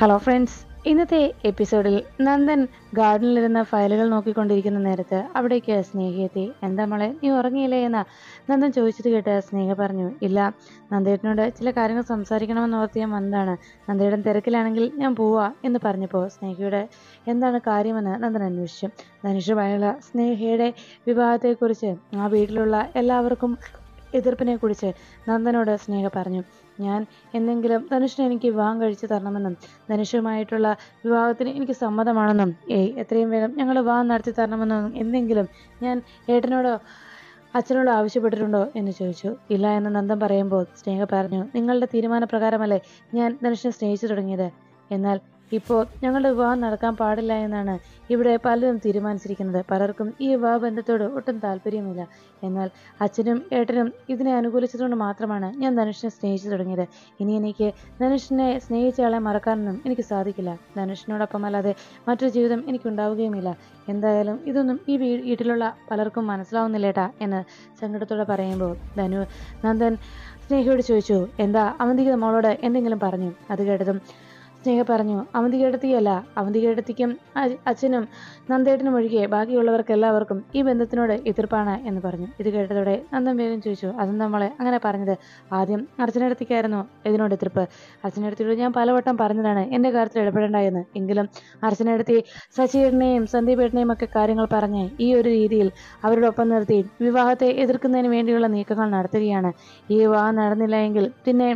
hello friends ഇന്നത്തെ എപ്പിസോഡിൽ നന്ദൻ ഗാർഡനിലിരുന്ന ഫയലുകൾ നോക്കിക്കൊണ്ടിരിക്കുന്ന നേരത്ത് അവിടേക്ക് സ്നേഹ എത്തി എന്താ മോളെ നീ ഉറങ്ങിയില്ലേ എന്ന് നന്ദൻ ചോദിച്ചിട്ട് കേട്ട് സ്നേഹ പറഞ്ഞു ഇല്ല നന്ദേട്ടനോട് ചില കാര്യങ്ങൾ സംസാരിക്കണമെന്ന് ഓർത്ത് ഞാൻ വന്നതാണ് നന്ദേട്ടൻ തിരക്കിലാണെങ്കിൽ ഞാൻ പോവാ എന്ന് പറഞ്ഞപ്പോൾ സ്നേഹയുടെ എന്താണ് കാര്യമെന്ന് നന്ദൻ അന്വേഷിച്ചു ധനുഷുമായുള്ള സ്നേഹയുടെ വിവാഹത്തെക്കുറിച്ച് ആ വീട്ടിലുള്ള എല്ലാവർക്കും എതിർപ്പിനെ കുറിച്ച് നന്ദനോട് സ്നേഹ പറഞ്ഞു ഞാൻ എന്തെങ്കിലും ധനുഷിനെ എനിക്ക് വിവാഹം കഴിച്ചു തരണമെന്നും ധനുഷുമായിട്ടുള്ള വിവാഹത്തിന് എനിക്ക് സമ്മതമാണെന്നും ഏയ് എത്രയും വേഗം ഞങ്ങൾ വിവാഹം നടത്തി തരണമെന്നും എന്തെങ്കിലും ഞാൻ ഏട്ടനോടോ അച്ഛനോട് ആവശ്യപ്പെട്ടിട്ടുണ്ടോ എന്ന് ചോദിച്ചു ഇല്ല എന്ന് നന്ദൻ പറയുമ്പോൾ സ്നേഹ പറഞ്ഞു നിങ്ങളുടെ തീരുമാനപ്രകാരമല്ലേ ഞാൻ ധനുഷിനെ സ്നേഹിച്ചു തുടങ്ങിയത് എന്നാൽ ഇപ്പോൾ ഞങ്ങളുടെ വിവാഹം നടക്കാൻ പാടില്ല എന്നാണ് ഇവിടെ പലരും തീരുമാനിച്ചിരിക്കുന്നത് പലർക്കും ഈ വിവാഹ ബന്ധത്തോട് ഒട്ടും താല്പര്യമില്ല എന്നാൽ അച്ഛനും ഏട്ടനും ഇതിനെ അനുകൂലിച്ചതുകൊണ്ട് മാത്രമാണ് ഞാൻ ധനുഷിനെ സ്നേഹിച്ചു തുടങ്ങിയത് ഇനി എനിക്ക് ധനുഷിനെ സ്നേഹിച്ചയാളെ മറക്കാനൊന്നും എനിക്ക് സാധിക്കില്ല ധനുഷിനോടൊപ്പം അല്ലാതെ മറ്റൊരു ജീവിതം എനിക്കുണ്ടാവുകയുമില്ല എന്തായാലും ഇതൊന്നും ഈ വീ വീട്ടിലുള്ള പലർക്കും മനസ്സിലാവുന്നില്ലേട്ടാ എന്ന് സങ്കടത്തോടെ പറയുമ്പോൾ ധനു നന്ദൻ സ്നേഹയോട് ചോദിച്ചു എന്താ അവന്തിക മോളോട് എന്തെങ്കിലും പറഞ്ഞു അത് കേട്ടതും സ്നേഹ പറഞ്ഞു അവന്തികേടത്തിയല്ല അവന്തികേടത്തിക്കും അ- അച്ഛനും നന്ദേട്ടനും ഒഴികെ ബാക്കിയുള്ളവർക്ക് എല്ലാവർക്കും ഈ ബന്ധത്തിനോട് എതിർപ്പാണ് എന്ന് പറഞ്ഞു ഇത് കേട്ടതോടെ നന്ദൻ വേഗം ചോദിച്ചു അതും നമ്മളെ അങ്ങനെ പറഞ്ഞത് ആദ്യം അർച്ചനടത്തിക്കായിരുന്നു ഇതിനോട് എതിർപ്പ് അർച്ചനടത്തിയോട് ഞാൻ പലവട്ടം പറഞ്ഞതാണ് എൻ്റെ കാര്യത്തിൽ ഇടപെടേണ്ട എന്ന് എങ്കിലും അർച്ചനടത്തി ശശിയേട്ടനെയും സന്ദീപേട്ടനെയും ഒക്കെ കാര്യങ്ങൾ പറഞ്ഞ് ഈ ഒരു രീതിയിൽ അവരോടൊപ്പം നിർത്തി വിവാഹത്തെ എതിർക്കുന്നതിന് വേണ്ടിയുള്ള നീക്കങ്ങൾ നടത്തുകയാണ് ഈ വിവാഹം നടന്നില്ല എങ്കിൽ പിന്നെ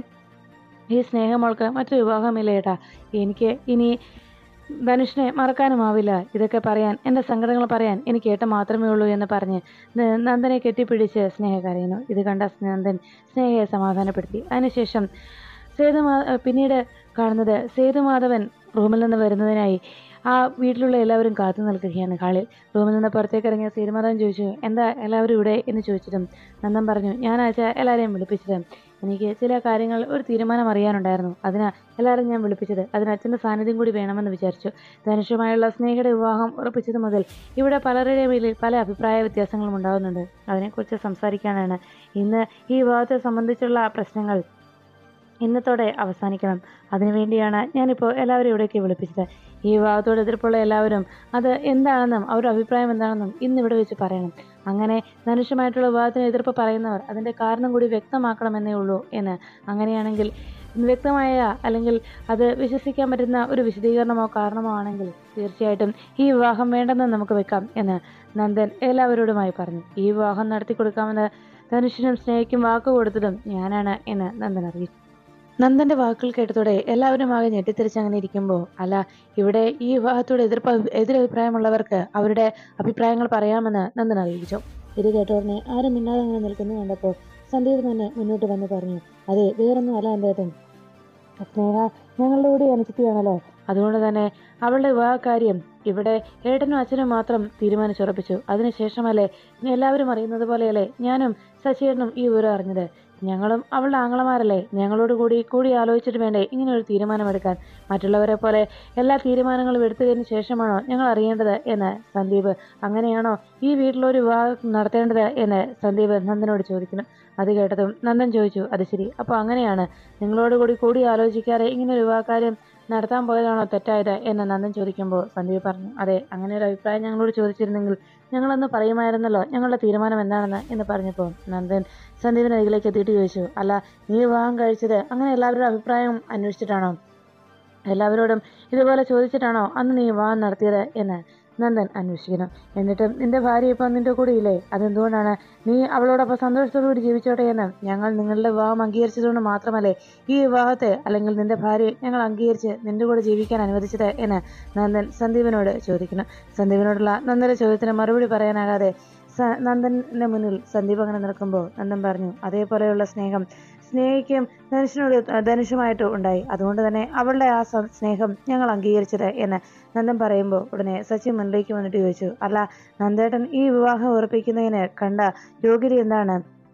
ഈ സ്നേഹമോൾക്ക് മറ്റൊരു വിവാഹമില്ല ഏട്ടാ എനിക്ക് ഇനി ധനുഷിനെ മറക്കാനുമാവില്ല ഇതൊക്കെ പറയാൻ എൻ്റെ സങ്കടങ്ങൾ പറയാൻ എനിക്ക് ഏട്ടൻ മാത്രമേ ഉള്ളൂ എന്ന് പറഞ്ഞ് ന- നന്ദനെ കെട്ടിപ്പിടിച്ച് സ്നേഹ കരയുന്നു ഇത് കണ്ട നന്ദൻ സ്നേഹയെ സമാധാനപ്പെടുത്തി അതിനുശേഷം സേതുമാ പിന്നീട് കാണുന്നത് സേതുമാധവൻ റൂമിൽ നിന്ന് വരുന്നതിനായി ആ വീട്ടിലുള്ള എല്ലാവരും കാത്തു നിൽക്കുകയാണ് ഹാളിൽ റൂമിൽ നിന്ന് പുറത്തേക്ക് ഇറങ്ങിയ സേതുമാധവൻ ചോദിച്ചു എന്താ എല്ലാവരും ഇവിടെ എന്ന് ചോദിച്ചതും നന്ദൻ പറഞ്ഞു ഞായറാഴ്ച എല്ലാവരെയും വിളിപ്പിച്ചത് എനിക്ക് ചില കാര്യങ്ങൾ ഒരു തീരുമാനം അറിയാനുണ്ടായിരുന്നു അതിനാ എല്ലാവരും ഞാൻ വിളിപ്പിച്ചത് അതിന് അച്ഛൻ്റെ സാന്നിധ്യം കൂടി വേണമെന്ന് വിചാരിച്ചു ധനുഷുമായുള്ള സ്നേഹയുടെ വിവാഹം ഉറപ്പിച്ചത് മുതൽ ഇവിടെ പലരുടെയും മേലിൽ പല അഭിപ്രായ വ്യത്യാസങ്ങളും ഉണ്ടാകുന്നുണ്ട് അതിനെക്കുറിച്ച് സംസാരിക്കാനാണ് ഇന്ന് ഈ വിവാഹത്തെ സംബന്ധിച്ചുള്ള പ്രശ്നങ്ങൾ ഇന്നത്തോടെ അവസാനിക്കണം അതിനുവേണ്ടിയാണ് ഞാനിപ്പോൾ എല്ലാവരും ഇവിടേക്ക് വിളിപ്പിച്ചത് ഈ വിവാഹത്തോട് എതിർപ്പുള്ള എല്ലാവരും അത് എന്താണെന്നും അവരുടെ അഭിപ്രായം എന്താണെന്നും ഇന്ന് ഇവിടെ വെച്ച് പറയണം അങ്ങനെ ധനുഷുമായിട്ടുള്ള വിവാഹത്തിന് എതിർപ്പ് പറയുന്നവർ അതിൻ്റെ കാരണം കൂടി വ്യക്തമാക്കണമെന്നേ ഉള്ളൂ എന്ന് അങ്ങനെയാണെങ്കിൽ വ്യക്തമായ അല്ലെങ്കിൽ അത് വിശ്വസിക്കാൻ പറ്റുന്ന ഒരു വിശദീകരണമോ കാരണമോ ആണെങ്കിൽ തീർച്ചയായിട്ടും ഈ വിവാഹം വേണ്ടെന്ന് നമുക്ക് വെക്കാം എന്ന് നന്ദൻ എല്ലാവരോടുമായി പറഞ്ഞു ഈ വിവാഹം നടത്തി കൊടുക്കാമെന്ന് ധനുഷിനും സ്നേഹിക്കും വാക്ക് കൊടുത്തതും ഞാനാണ് എന്ന് നന്ദൻ അറിയിച്ചു നന്ദന്റെ വാക്കുകൾ കേട്ടതോടെ എല്ലാവരും ആകെ ഞെട്ടിത്തെറിച്ച് അങ്ങനെ ഇരിക്കുമ്പോൾ അല്ല ഇവിടെ ഈ വിവാഹത്തോട് എതിർപ്പ് എതിരഭിപ്രായമുള്ളവർക്ക് അവരുടെ അഭിപ്രായങ്ങൾ പറയാമെന്ന് നന്ദൻ അറിയിച്ചു ഇത് കേട്ടോടനെ ആരും മിണ്ടാതെ അങ്ങനെ നിൽക്കുന്നു കണ്ടപ്പോൾ സന്ദീപ് തന്നെ മുന്നോട്ട് വന്ന് പറഞ്ഞു അതെ വേറൊന്നും അല്ല എൻ്റെ ഏട്ടൻ സ്നേഹ ഞങ്ങളുടെ കൂടി അനുസരിക്കുകയാണല്ലോ അതുകൊണ്ട് തന്നെ അവളുടെ വിവാഹകാര്യം ഇവിടെ ഏട്ടനും അച്ഛനും മാത്രം തീരുമാനിച്ചുറപ്പിച്ചു അതിനുശേഷമല്ലേ എല്ലാവരും അറിയുന്നത് പോലെയല്ലേ ഞാനും ശശിയേട്ടനും ഈ വിവരം അറിഞ്ഞത് ഞങ്ങളും അവളുടെ ആങ്ങളമാരല്ലേ ഞങ്ങളോട് കൂടി കൂടി ആലോചിച്ചിട്ട് വേണ്ടേ ഇങ്ങനെ ഒരു തീരുമാനമെടുക്കാൻ മറ്റുള്ളവരെ പോലെ എല്ലാ തീരുമാനങ്ങളും എടുത്തതിന് ശേഷമാണോ ഞങ്ങൾ അറിയേണ്ടത് എന്ന് സന്ദീപ് അങ്ങനെയാണോ ഈ വീട്ടിലൊരു വിവാഹം നടത്തേണ്ടത് എന്ന് സന്ദീപ് നന്ദനോട് ചോദിക്കുന്നു അത് കേട്ടതും നന്ദൻ ചോദിച്ചു അത് ശരി അപ്പോൾ അങ്ങനെയാണ് നിങ്ങളോട് കൂടി കൂടി ആലോചിക്കാതെ ഇങ്ങനെ ഒരു വിവാഹകാര്യം നടത്താൻ പോയതാണോ തെറ്റായത് എന്ന് നന്ദൻ ചോദിക്കുമ്പോൾ സന്ദീപ് പറഞ്ഞു അതെ അങ്ങനെ ഒരു അഭിപ്രായം ഞങ്ങളോട് ചോദിച്ചിരുന്നെങ്കിൽ ഞങ്ങളൊന്ന് പറയുമായിരുന്നല്ലോ ഞങ്ങളുടെ തീരുമാനം എന്താണെന്ന് എന്ന് പറഞ്ഞപ്പോൾ നന്ദൻ സന്ദീപിന് അരികിലേക്ക് എത്തിയിട്ട് ചോദിച്ചു അല്ല നീ വിവാഹം കഴിച്ചത് അങ്ങനെ എല്ലാവരുടെ അഭിപ്രായം അന്വേഷിച്ചിട്ടാണോ എല്ലാവരോടും ഇതുപോലെ ചോദിച്ചിട്ടാണോ അന്ന് നീ വിവാഹം നടത്തിയത് എന്ന് നന്ദൻ അന്വേഷിക്കുന്നു എന്നിട്ടും നിന്റെ ഭാര്യ ഇപ്പം നിന്റെ കൂടെ ഇല്ലേ അതെന്തുകൊണ്ടാണ് നീ അവളോടൊപ്പം സന്തോഷത്തോടുകൂടി ജീവിച്ചോട്ടെ എന്ന് ഞങ്ങൾ നിങ്ങളുടെ വിവാഹം അംഗീകരിച്ചതുകൊണ്ട് മാത്രമല്ലേ ഈ വിവാഹത്തെ അല്ലെങ്കിൽ നിന്റെ ഭാര്യയെ ഞങ്ങൾ അംഗീകരിച്ച് നിന്റെ കൂടെ ജീവിക്കാൻ അനുവദിച്ചത് എന്ന് നന്ദൻ സന്ദീപിനോട് ചോദിക്കുന്നു സന്ദീപിനോടുള്ള നന്ദന്റെ ചോദ്യത്തിന് മറുപടി പറയാനാകാതെ സ- നന്ദന്റെ മുന്നിൽ സന്ദീപ് അങ്ങനെ നിൽക്കുമ്പോൾ നന്ദൻ പറഞ്ഞു അതേപോലെയുള്ള സ്നേഹം സ്നേഹിക്കും ധനുഷിനോട് ധനുഷുമായിട്ട് ഉണ്ടായി അതുകൊണ്ട് തന്നെ അവളുടെ ആ സ- സ്നേഹം ഞങ്ങൾ അംഗീകരിച്ചത് എന്ന് നന്ദൻ പറയുമ്പോൾ ഉടനെ സച്ചിൻ മുന്നിലേക്ക് വന്നിട്ട് ചോദിച്ചു അല്ല നന്ദേട്ടൻ ഈ വിവാഹം ഉറപ്പിക്കുന്നതിന് കണ്ട യോഗ്യത എന്താണ്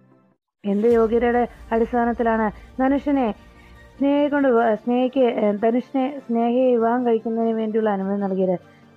എന്ത് യോഗ്യതയുടെ അടിസ്ഥാനത്തിലാണ് ധനുഷിനെ സ്നേഹയെ കൊണ്ട് വിവാ- സ്നേഹയ്ക്ക് ഏഹ്, ധനുഷിനെ സ്നേഹയെ വിവാഹം കഴിക്കുന്നതിന് വേണ്ടിയുള്ള അനുമതി നൽകിയത്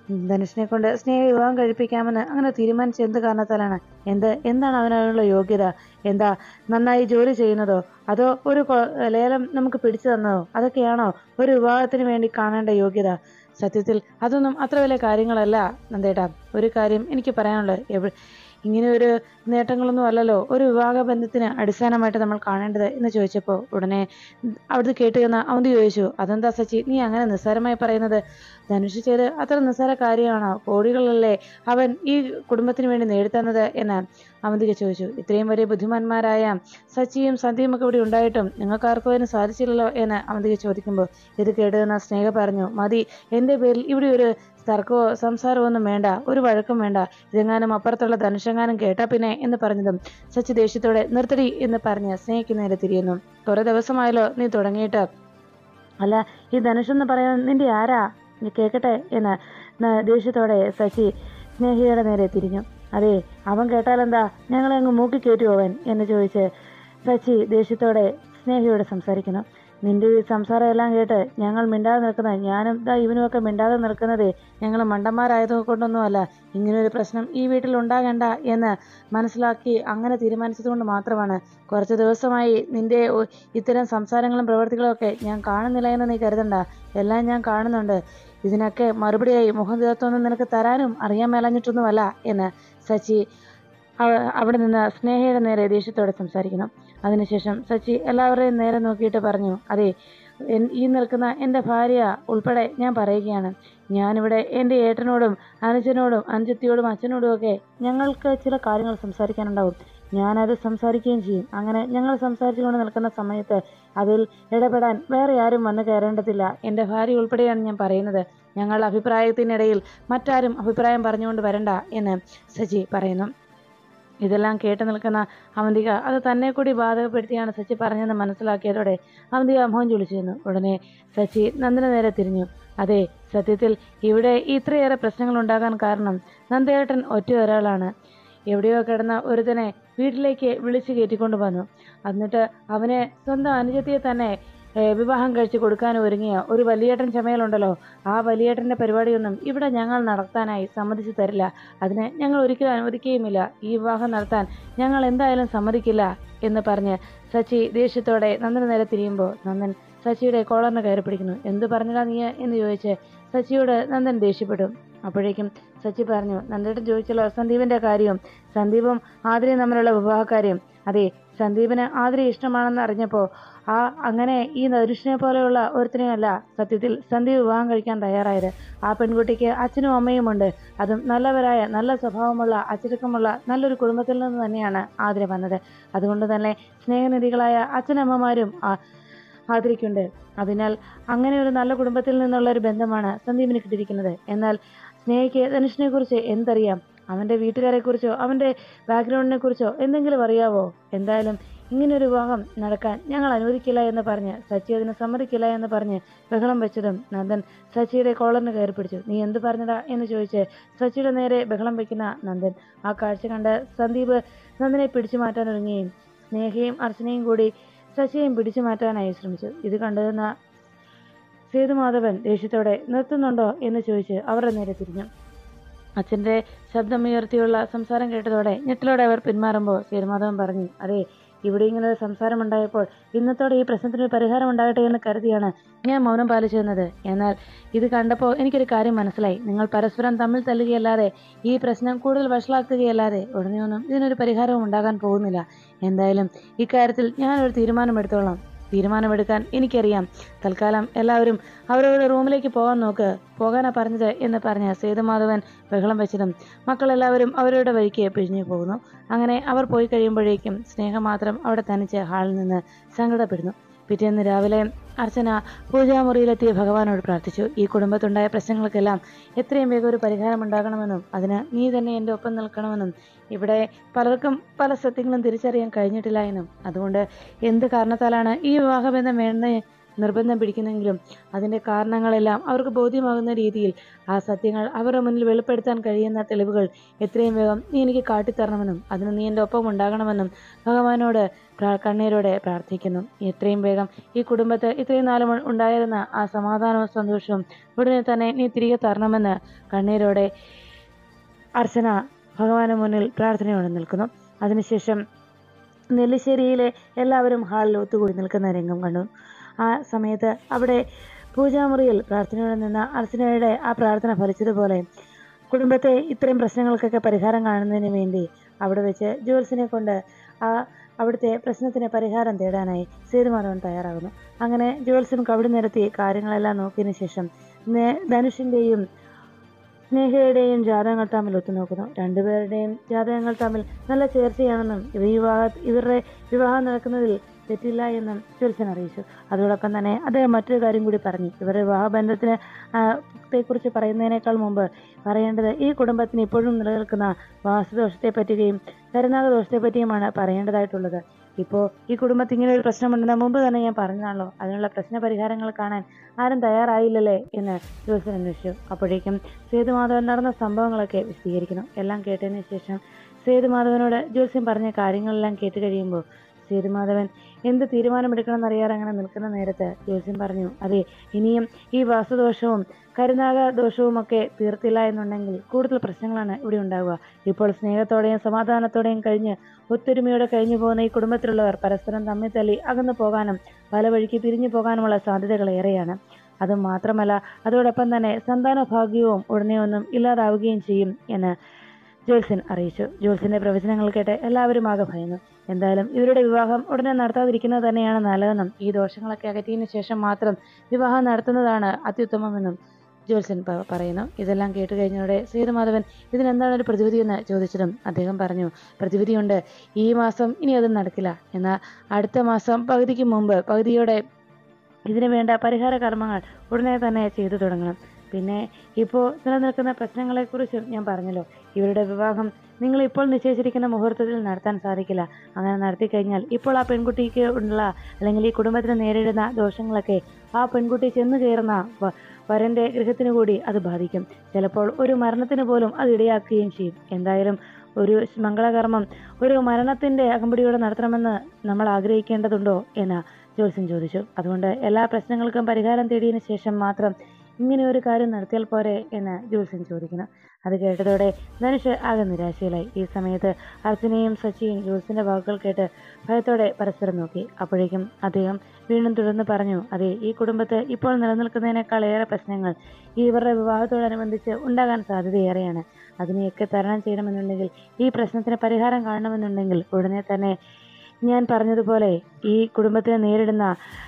ധനുഷിനെ കൊണ്ട് സ്നേഹ വിവാഹം കഴിപ്പിക്കാമെന്ന് അങ്ങനെ തീരുമാനിച്ച എന്ത് കാരണത്താലാണ് എന്ത് എന്താണ് അവനുള്ള യോഗ്യത എന്താ നന്നായി ജോലി ചെയ്യുന്നതോ അതോ ഒരു കൊ- ലേലം നമുക്ക് പിടിച്ചു തന്നതോ അതൊക്കെയാണോ ഒരു വിവാഹത്തിന് വേണ്ടി കാണേണ്ട യോഗ്യത സത്യത്തിൽ അതൊന്നും അത്ര വലിയ കാര്യങ്ങളല്ല നന്ദേട്ടാ ഒരു കാര്യം എനിക്ക് പറയാനുള്ളത് എവ ഇങ്ങനെ ഒരു നേട്ടങ്ങളൊന്നും അല്ലല്ലോ ഒരു വിവാഹ ബന്ധത്തിന് അടിസ്ഥാനമായിട്ട് നമ്മൾ കാണേണ്ടത് എന്ന് ചോദിച്ചപ്പോൾ ഉടനെ അവിടുത്തെ കേട്ട് ചെന്ന അവന്തി ചോദിച്ചു അതെന്താ സച്ചി നീ അങ്ങനെ നിസ്സാരമായി പറയുന്നത് ധനുഷ് ചെയ്ത് അത്ര നിസ്സാര കാര്യമാണോ കോടികളല്ലേ അവൻ ഈ കുടുംബത്തിന് വേണ്ടി നേടിത്തന്നത് എന്ന് അവന്തിക ചോദിച്ചു ഇത്രയും വലിയ ബുദ്ധിമാന്മാരായ സച്ചിയും സന്ധ്യയും ഒക്കെ ഇവിടെ ഉണ്ടായിട്ടും നിങ്ങൾക്കാർക്കും അതിന് സാധിച്ചില്ലല്ലോ എന്ന് അവന്തിക ചോദിക്കുമ്പോൾ ഇത് കേട്ടുന്ന സ്നേഹ പറഞ്ഞു മതി എൻ്റെ പേരിൽ ഇവിടെ ഒരു തർക്കമോ സംസാരമോ ഒന്നും വേണ്ട ഒരു വഴക്കും വേണ്ട ഇതെങ്ങാനും അപ്പുറത്തുള്ള ധനുഷെങ്ങാനും കേട്ടാ പിന്നെ എന്ന് പറഞ്ഞതും സച്ചി ദേഷ്യത്തോടെ നിർത്തടി എന്ന് പറഞ്ഞ് സ്നേഹിക്ക് നേരെ തിരിയുന്നു കുറെ ദിവസമായല്ലോ നീ തുടങ്ങിയിട്ട് അല്ല ഈ ധനുഷ് എന്ന് പറയാൻ നിന്റെ ആരാ നീ കേക്കട്ടെ എന്ന് ന- ദേഷ്യത്തോടെ ശശി സ്നേഹിയുടെ നേരെ തിരിഞ്ഞു അതെ അവൻ കേട്ടാലെന്താ ഞങ്ങളെ അങ്ങ് മൂക്കി കയറ്റുമോ അവൻ എന്ന് ചോദിച്ച് ശശി ദേഷ്യത്തോടെ സ്നേഹിയോട് സംസാരിക്കുന്നു നിന്റെ ഈ സംസാരം എല്ലാം കേട്ട് ഞങ്ങൾ മിണ്ടാതെ നിൽക്കുന്നത് ഞാനും ദാ ഇവനുമൊക്കെ മിണ്ടാതെ നിൽക്കുന്നത് ഞങ്ങൾ മണ്ടന്മാരായത് കൊണ്ടൊന്നുമല്ല ഇങ്ങനൊരു പ്രശ്നം ഈ വീട്ടിൽ ഉണ്ടാകണ്ട എന്ന് മനസ്സിലാക്കി അങ്ങനെ തീരുമാനിച്ചതുകൊണ്ട് മാത്രമാണ് കുറച്ച് ദിവസമായി നിന്റെ ഒ- ഇത്തരം സംസാരങ്ങളും പ്രവൃത്തികളും ഒക്കെ ഞാൻ കാണുന്നില്ല എന്ന് നീ കരുതണ്ട എല്ലാം ഞാൻ കാണുന്നുണ്ട് ഇതിനൊക്കെ മറുപടിയായി മുഖം നിനക്ക് തരാനും അറിയാൻ മേലഞ്ഞിട്ടൊന്നുമല്ല എന്ന് സച്ചി അവ- അവിടെ നിന്ന് സ്നേഹയുടെ നേരെ ദേഷ്യത്തോടെ സംസാരിക്കുന്നു അതിനുശേഷം സച്ചി എല്ലാവരെയും നേരെ നോക്കിയിട്ട് പറഞ്ഞു അതെ എൻ- ഈ നിൽക്കുന്ന എൻ്റെ ഭാര്യ ഉൾപ്പെടെ ഞാൻ പറയുകയാണ് ഞാനിവിടെ എൻ്റെ ഏട്ടനോടും അനുജനോടും അനുജത്തിയോടും അച്ഛനോടും ഒക്കെ ഞങ്ങൾക്ക് ചില കാര്യങ്ങൾ സംസാരിക്കാനുണ്ടാവും ഞാനത് സംസാരിക്കുകയും ചെയ്യും അങ്ങനെ ഞങ്ങൾ സംസാരിച്ചുകൊണ്ട് നിൽക്കുന്ന സമയത്ത് അതിൽ ഇടപെടാൻ വേറെ ആരും വന്നു കയറേണ്ടതില്ല എൻ്റെ ഭാര്യ ഉൾപ്പെടെയാണ് ഞാൻ പറയുന്നത് ഞങ്ങളുടെ അഭിപ്രായത്തിനിടയിൽ മറ്റാരും അഭിപ്രായം പറഞ്ഞുകൊണ്ട് വരണ്ട എന്ന് സജി പറയുന്നു ഇതെല്ലാം കേട്ടു നിൽക്കുന്ന അവന്തിക അത് തന്നെ കൂടി ബാധകപ്പെടുത്തിയാണ് സച്ചി പറഞ്ഞതെന്ന് മനസ്സിലാക്കിയതോടെ അവന്തിക മോഹൻ ചൊളിച്ചിരുന്നു ഉടനെ സച്ചി നന്ദന നേരെ തിരിഞ്ഞു അതെ സത്യത്തിൽ ഇവിടെ ഇത്രയേറെ പ്രശ്നങ്ങൾ ഉണ്ടാകാൻ കാരണം നന്ദേട്ടൻ ഒറ്റ ഒരാളാണ് എവിടെയോ കിടന്ന ഒരുത്തനെ വീട്ടിലേക്ക് വിളിച്ചു കയറ്റിക്കൊണ്ട് വന്നു എന്നിട്ട് അവനെ സ്വന്തം അനുജത്തിയെ തന്നെ ഏ, വിവാഹം കഴിച്ച് കൊടുക്കാൻ ഒരുങ്ങിയ ഒരു വലിയേട്ടൻ ചമയലുണ്ടല്ലോ ആ വലിയേട്ടൻ്റെ പരിപാടിയൊന്നും ഇവിടെ ഞങ്ങൾ നടത്താനായി സമ്മതിച്ചു തരില്ല അതിന് ഞങ്ങൾ ഒരിക്കലും അനുവദിക്കുകയുമില്ല ഈ വിവാഹം നടത്താൻ ഞങ്ങൾ എന്തായാലും സമ്മതിക്കില്ല എന്ന് പറഞ്ഞ് സച്ചി ദേഷ്യത്തോടെ നന്ദന് നേരെ തിരിയുമ്പോൾ നന്ദൻ സച്ചിയുടെ കോളറിന് കയറി പിടിക്കുന്നു എന്ത് പറഞ്ഞടാ നീ എന്ന് ചോദിച്ച് സച്ചിയോട് നന്ദൻ ദേഷ്യപ്പെട്ടു അപ്പോഴേക്കും സച്ചി പറഞ്ഞു നന്ദേട്ടൻ ചോദിച്ചല്ലോ സന്ദീപിന്റെ കാര്യവും സന്ദീപും ആതിരയും തമ്മിലുള്ള വിവാഹകാര്യം അതെ സന്ദീപിന് ആതിര ഇഷ്ടമാണെന്ന് അറിഞ്ഞപ്പോൾ ആ അങ്ങനെ ഈ നരുഷിനെ പോലെയുള്ള ഒരുത്തിനെയല്ല സത്യത്തിൽ സന്ദീപ് വിവാഹം കഴിക്കാൻ തയ്യാറായത് ആ പെൺകുട്ടിക്ക് അച്ഛനും അമ്മയുമുണ്ട് അതും നല്ലവരായ നല്ല സ്വഭാവമുള്ള അച്ചടക്കമുള്ള നല്ലൊരു കുടുംബത്തിൽ നിന്ന് തന്നെയാണ് ആതിര വന്നത് അതുകൊണ്ട് തന്നെ സ്നേഹനിധികളായ അച്ഛനമ്മമാരും ആ- ആതിരയ്ക്കുണ്ട് അതിനാൽ അങ്ങനെ ഒരു നല്ല കുടുംബത്തിൽ നിന്നുള്ള ഒരു ബന്ധമാണ് സന്ദീപിന് കിട്ടിയിരിക്കുന്നത് എന്നാൽ സ്നേഹയ്ക്ക് ധനുഷിനെ കുറിച്ച് എന്തറിയാം അവൻ്റെ വീട്ടുകാരെ കുറിച്ചോ അവൻ്റെ ബാക്ക്ഗ്രൗണ്ടിനെ കുറിച്ചോ എന്തെങ്കിലും അറിയാവോ എന്തായാലും ഇങ്ങനൊരു വിവാഹം നടക്കാൻ ഞങ്ങൾ അനുവദിക്കില്ല എന്ന് പറഞ്ഞ് സച്ചി അതിന് സമ്മതിക്കില്ല എന്ന് പറഞ്ഞ് ബഹളം വെച്ചതും നന്ദൻ സച്ചിയുടെ കോളറിന് കയറി പിടിച്ചു നീ എന്ത് പറഞ്ഞടാ എന്ന് ചോദിച്ച് സച്ചിയുടെ നേരെ ബഹളം വെക്കുന്ന നന്ദൻ ആ കാഴ്ച കണ്ട് സന്ദീപ് നന്ദനെ പിടിച്ചു മാറ്റാൻ ഒരുങ്ങുകയും സ്നേഹയും അർച്ചനയും കൂടി ശശിയെയും പിടിച്ചു മാറ്റാനായി ശ്രമിച്ചു ഇത് കണ്ടുനിന്ന സേതുമാധവൻ ദേഷ്യത്തോടെ നിർത്തുന്നുണ്ടോ എന്ന് ചോദിച്ച് അവരുടെ നേരെ തിരിഞ്ഞു അച്ഛൻ്റെ ശബ്ദമുയർത്തിയുള്ള സംസാരം കേട്ടതോടെ ഞെട്ടലോടെ അവർ പിന്മാറുമ്പോൾ സേതുമാധവൻ പറഞ്ഞു അതെ ഇവിടെ ഇങ്ങനെ ഒരു സംസാരം ഉണ്ടായപ്പോൾ ഇന്നത്തോടെ ഈ പ്രശ്നത്തിന് ഒരു പരിഹാരം ഉണ്ടാകട്ടെ എന്ന് കരുതിയാണ് ഞാൻ മൗനം പാലിച്ചിരുന്നത് എന്നാൽ ഇത് കണ്ടപ്പോൾ എനിക്കൊരു കാര്യം മനസ്സിലായി നിങ്ങൾ പരസ്പരം തമ്മിൽ തല്ലുകയല്ലാതെ ഈ പ്രശ്നം കൂടുതൽ വഷളാക്കുകയല്ലാതെ ഉടനെയൊന്നും ഇതിനൊരു പരിഹാരവും ഉണ്ടാകാൻ പോകുന്നില്ല എന്തായാലും ഇക്കാര്യത്തിൽ ഞാനൊരു തീരുമാനമെടുത്തോളാം തീരുമാനമെടുക്കാൻ എനിക്കറിയാം തൽക്കാലം എല്ലാവരും അവരവരുടെ റൂമിലേക്ക് പോകാൻ നോക്ക് പോകാനാ പറഞ്ഞത് എന്ന് പറഞ്ഞ് സേതുമാധവൻ ബഹളം വെച്ചതും മക്കളെല്ലാവരും അവരുടെ വഴിക്ക് പിഴിഞ്ഞു പോകുന്നു അങ്ങനെ അവർ പോയി കഴിയുമ്പോഴേക്കും സ്നേഹം മാത്രം അവിടെ തനിച്ച് ഹാളിൽ നിന്ന് സങ്കടപ്പെടുന്നു പിറ്റേന്ന് രാവിലെ അർച്ചന പൂജാമുറിയിലെത്തിയ ഭഗവാനോട് പ്രാർത്ഥിച്ചു ഈ കുടുംബത്തുണ്ടായ പ്രശ്നങ്ങൾക്കെല്ലാം എത്രയും വേഗം ഒരു പരിഹാരം ഉണ്ടാകണമെന്നും അതിന് നീ തന്നെ എൻ്റെ ഒപ്പം നിൽക്കണമെന്നും ഇവിടെ പലർക്കും പല സത്യങ്ങളും തിരിച്ചറിയാൻ കഴിഞ്ഞിട്ടില്ല എന്നും അതുകൊണ്ട് എന്ത് കാരണത്താലാണ് ഈ വിവാഹബന്ധം വേണ്ട നിർബന്ധം പിടിക്കുന്നെങ്കിലും അതിൻ്റെ കാരണങ്ങളെല്ലാം അവർക്ക് ബോധ്യമാകുന്ന രീതിയിൽ ആ സത്യങ്ങൾ അവരുടെ മുന്നിൽ വെളിപ്പെടുത്താൻ കഴിയുന്ന തെളിവുകൾ എത്രയും വേഗം നീ എനിക്ക് കാട്ടിത്തരണമെന്നും അതിന് നീ എൻ്റെ ഒപ്പം ഉണ്ടാകണമെന്നും ഭഗവാനോട് കണ്ണീരോടെ പ്രാർത്ഥിക്കുന്നു എത്രയും വേഗം ഈ കുടുംബത്തെ ഇത്രയും നാളും ഉണ്ടായിരുന്ന ആ സമാധാനവും സന്തോഷവും ഉടനെ തന്നെ നീ തിരികെ തരണമെന്ന് കണ്ണീരോടെ അർച്ചന ഭഗവാന് മുന്നിൽ പ്രാർത്ഥനയോടെ നിൽക്കുന്നു അതിനുശേഷം നെല്ലിശ്ശേരിയിലെ എല്ലാവരും ഹാളിൽ ഒത്തുകൂടി നിൽക്കുന്ന രംഗം കണ്ടു ആ സമയത്ത് അവിടെ പൂജാമുറിയിൽ പ്രാർത്ഥനയോടെ നിന്ന അർച്ചനയുടെ ആ പ്രാർത്ഥന ഫലിച്ചതുപോലെ കുടുംബത്തെ ഇത്രയും പ്രശ്നങ്ങൾക്കൊക്കെ പരിഹാരം കാണുന്നതിന് വേണ്ടി അവിടെ വെച്ച് ജോൽസിനെ കൊണ്ട് ആ അവിടുത്തെ പ്രശ്നത്തിന് പരിഹാരം തേടാനായി സേതുമാധവൻ തയ്യാറാകുന്നു അങ്ങനെ ജോത്സ്യം കവിടി നിരത്തി കാര്യങ്ങളെല്ലാം നോക്കിയതിനു ശേഷം ധനുഷിൻ്റെയും സ്നേഹയുടെയും ജാതകങ്ങൾ തമ്മിൽ ഒത്തുനോക്കുന്നു രണ്ടുപേരുടെയും ജാതകങ്ങൾ തമ്മിൽ നല്ല ചേർച്ചയാണെന്നും ഇവ വിവാഹ ഇവരുടെ വിവാഹം നടക്കുന്നതിൽ തെറ്റില്ല എന്നും ജ്യോത്സ്യൻ അറിയിച്ചു അതോടൊപ്പം തന്നെ അദ്ദേഹം മറ്റൊരു കാര്യം കൂടി പറഞ്ഞു ഇവരുടെ വിവാഹബന്ധത്തിന് ത്തെക്കുറിച്ച് പറയുന്നതിനേക്കാൾ മുമ്പ് പറയേണ്ടത് ഈ കുടുംബത്തിന് ഇപ്പോഴും നിലനിൽക്കുന്ന വാസ്തുദോഷത്തെ പറ്റുകയും കരുനാഗ ദോഷത്തെ പറ്റിയുമാണ് പറയേണ്ടതായിട്ടുള്ളത് ഇപ്പോൾ ഈ കുടുംബത്തിൽ ഇങ്ങനെ ഒരു പ്രശ്നമുണ്ടെന്ന് മുമ്പ് തന്നെ ഞാൻ പറഞ്ഞതാണല്ലോ അതിനുള്ള പ്രശ്ന പരിഹാരങ്ങൾ കാണാൻ ആരും തയ്യാറായില്ലല്ലേ എന്ന് ജ്യോത്സ്യൻ അന്വേഷിച്ചു അപ്പോഴേക്കും സേതുമാധവൻ നടന്ന സംഭവങ്ങളൊക്കെ വിശദീകരിക്കുന്നു എല്ലാം കേട്ടതിന് ശേഷം സേതുമാധവനോട് ജ്യോത്സ്യം പറഞ്ഞ കാര്യങ്ങളെല്ലാം കേട്ട് കഴിയുമ്പോൾ സേതുമാധവൻ എന്ത് തീരുമാനമെടുക്കണമെന്നറിയാതെ അങ്ങനെ നിൽക്കുന്ന നേരത്ത് ജ്യോത്സ്യം പറഞ്ഞു അതെ ഇനിയും ഈ വാസുദോഷവും കരുനാഗ ദോഷവും ഒക്കെ തീർത്തില്ല എന്നുണ്ടെങ്കിൽ കൂടുതൽ പ്രശ്നങ്ങളാണ് ഇവിടെ ഉണ്ടാവുക ഇപ്പോൾ സ്നേഹത്തോടെയും സമാധാനത്തോടെയും കഴിഞ്ഞ് ഒത്തൊരുമയോടെ കഴിഞ്ഞു പോകുന്ന ഈ കുടുംബത്തിലുള്ളവർ പരസ്പരം തമ്മിൽ തല്ലി അകന്നു പോകാനും പല വഴിക്ക് പിരിഞ്ഞു പോകാനുമുള്ള സാധ്യതകൾ ഏറെയാണ് അത് മാത്രമല്ല അതോടൊപ്പം തന്നെ സന്താന ഭാഗ്യവും ഉടനെ ഒന്നും ഇല്ലാതാവുകയും ചെയ്യും എന്ന് ജോത്സ്യൻ അറിയിച്ചു ജോത്സ്യന്റെ പ്രവചനങ്ങൾ കേട്ട് എല്ലാവരും ആകെ ഭയന്നു എന്തായാലും ഇവരുടെ വിവാഹം ഉടനെ നടത്താതിരിക്കുന്നത് തന്നെയാണ് നല്ലതെന്നും ഈ ദോഷങ്ങളൊക്കെ അകറ്റിയതിനു ശേഷം മാത്രം വിവാഹം നടത്തുന്നതാണ് അത്യുത്തമമെന്നും ജോത്സ്യൻ പറയുന്നു ഇതെല്ലാം കേട്ട് കഴിഞ്ഞതോടെ സേതുമാധവൻ ഇതിനെന്താണ് ഒരു പ്രതിവിധി എന്ന് ചോദിച്ചതും അദ്ദേഹം പറഞ്ഞു പ്രതിവിധിയുണ്ട് ഈ മാസം ഇനി അത് നടക്കില്ല എന്നാൽ അടുത്ത മാസം പകുതിക്ക് മുമ്പ് പകുതിയോടെ ഇതിനു വേണ്ട പരിഹാര കർമ്മങ്ങൾ ഉടനെ തന്നെ ചെയ്തു തുടങ്ങണം പിന്നെ ഇപ്പോൾ നിലനിൽക്കുന്ന പ്രശ്നങ്ങളെക്കുറിച്ചും ഞാൻ പറഞ്ഞല്ലോ ഇവരുടെ വിവാഹം നിങ്ങൾ ഇപ്പോൾ നിശ്ചയിച്ചിരിക്കുന്ന മുഹൂർത്തത്തിൽ നടത്താൻ സാധിക്കില്ല അങ്ങനെ നടത്തി കഴിഞ്ഞാൽ ഇപ്പോൾ ആ പെൺകുട്ടിക്ക് ഉള്ള അല്ലെങ്കിൽ ഈ കുടുംബത്തിന് നേരിടുന്ന ദോഷങ്ങളൊക്കെ ആ പെൺകുട്ടി ചെന്ന് കയറുന്ന വരന്റെ ഗൃഹത്തിന് കൂടി അത് ബാധിക്കും ചിലപ്പോൾ ഒരു മരണത്തിന് പോലും അത് ഇടയാക്കുകയും ചെയ്യും എന്തായാലും ഒരു മംഗളകർമ്മം ഒരു മരണത്തിന്റെ അകമ്പടിയോടെ നടത്തണമെന്ന് നമ്മൾ ആഗ്രഹിക്കേണ്ടതുണ്ടോ എന്ന് ജോത്സ്യൻ ചോദിച്ചു അതുകൊണ്ട് എല്ലാ പ്രശ്നങ്ങൾക്കും പരിഹാരം തേടിയതിനു ശേഷം മാത്രം ഇങ്ങനെ ഒരു കാര്യം നടത്തിയാൽ പോരെ എന്ന് ജോത്സ്യൻ ചോദിക്കുന്നു അത് കേട്ടതോടെ ധനുഷ് ആകെ നിരാശയിലായി ഈ സമയത്ത് അർച്ചനയും സച്ചിയും ജോത്സ്യന്റെ വാക്കുകൾ കേട്ട് ഭയത്തോടെ പരസ്പരം നോക്കി അപ്പോഴേക്കും അദ്ദേഹം വീണ്ടും തുടർന്ന് പറഞ്ഞു അതെ ഈ കുടുംബത്ത് ഇപ്പോൾ നിലനിൽക്കുന്നതിനേക്കാൾ ഏറെ പ്രശ്നങ്ങൾ ഇവരുടെ വിവാഹത്തോടനുബന്ധിച്ച് ഉണ്ടാകാൻ സാധ്യതയേറെയാണ് അതിനെയൊക്കെ തരണം ചെയ്യണമെന്നുണ്ടെങ്കിൽ ഈ പ്രശ്നത്തിന് പരിഹാരം കാണണമെന്നുണ്ടെങ്കിൽ ഉടനെ തന്നെ ഞാൻ പറഞ്ഞതുപോലെ ഈ കുടുംബത്തിന് നേരിടുന്ന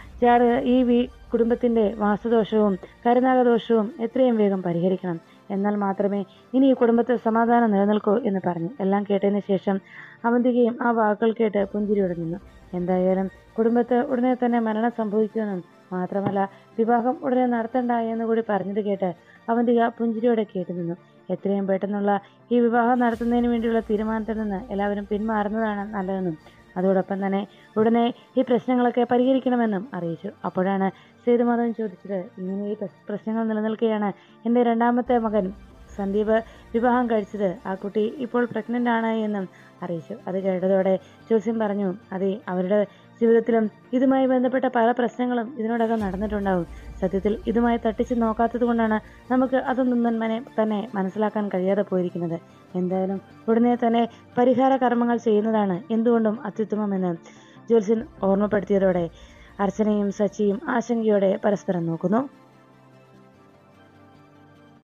ഈ കുടുംബത്തിന്റെ വാസ്തുദോഷവും കരുനാഗദോഷവും എത്രയും വേഗം പരിഹരിക്കണം എന്നാൽ മാത്രമേ ഇനി ഈ കുടുംബത്തിൽ സമാധാനം നിലനിൽക്കൂ എന്ന് പറഞ്ഞു എല്ലാം കേട്ടതിന് ശേഷം അവന്തികയും ആ വാക്കുകൾ കേട്ട് പുഞ്ചിരിയോടെ നിന്നു എന്തായാലും കുടുംബത്ത് ഉടനെ തന്നെ മരണം സംഭവിക്കുമെന്നും മാത്രമല്ല വിവാഹം ഉടനെ നടത്തണ്ട എന്ന് കൂടി പറഞ്ഞത് കേട്ട് അവന്തിക പുഞ്ചിരിയോടെ കേട്ടു നിന്നു എത്രയും പെട്ടെന്നുള്ള ഈ വിവാഹം നടത്തുന്നതിന് വേണ്ടിയുള്ള തീരുമാനത്തിൽ നിന്ന് എല്ലാവരും പിന്മാറുന്നതാണ് നല്ലതെന്നും അതോടൊപ്പം തന്നെ ഉടനെ ഈ പ്രശ്നങ്ങളൊക്കെ പരിഹരിക്കണമെന്നും അറിയിച്ചു അപ്പോഴാണ് സേതുമാധവൻ ചോദിച്ചത് ഇങ്ങനെ ഈ പ്രശ്നങ്ങൾ നിലനിൽക്കുകയാണ് എൻ്റെ രണ്ടാമത്തെ മകൻ സന്ദീപ് വിവാഹം കഴിച്ചത് ആ കുട്ടി ഇപ്പോൾ പ്രഗ്നൻ്റ് ആണ് എന്നും അറിയിച്ചു അത് കേട്ടതോടെ ജ്യോത്സ്യം പറഞ്ഞു അതെ അവരുടെ ജീവിതത്തിലും ഇതുമായി ബന്ധപ്പെട്ട പല പ്രശ്നങ്ങളും ഇതിനോടകം നടന്നിട്ടുണ്ടാവും സത്യത്തിൽ ഇതുമായി തട്ടിച്ച് നോക്കാത്തത് കൊണ്ടാണ് നമുക്ക് അതൊന്നും തന്നെ തന്നെ മനസ്സിലാക്കാൻ കഴിയാതെ പോയിരിക്കുന്നത് എന്തായാലും ഉടനെ തന്നെ പരിഹാര കർമ്മങ്ങൾ ചെയ്യുന്നതാണ് എന്തുകൊണ്ടും അത്യുത്തമമെന്ന് ജ്യോത്സ്യൻ ഓർമ്മപ്പെടുത്തിയതോടെ അർച്ചനയും സച്ചിയും ആശങ്കയോടെ പരസ്പരം നോക്കുന്നു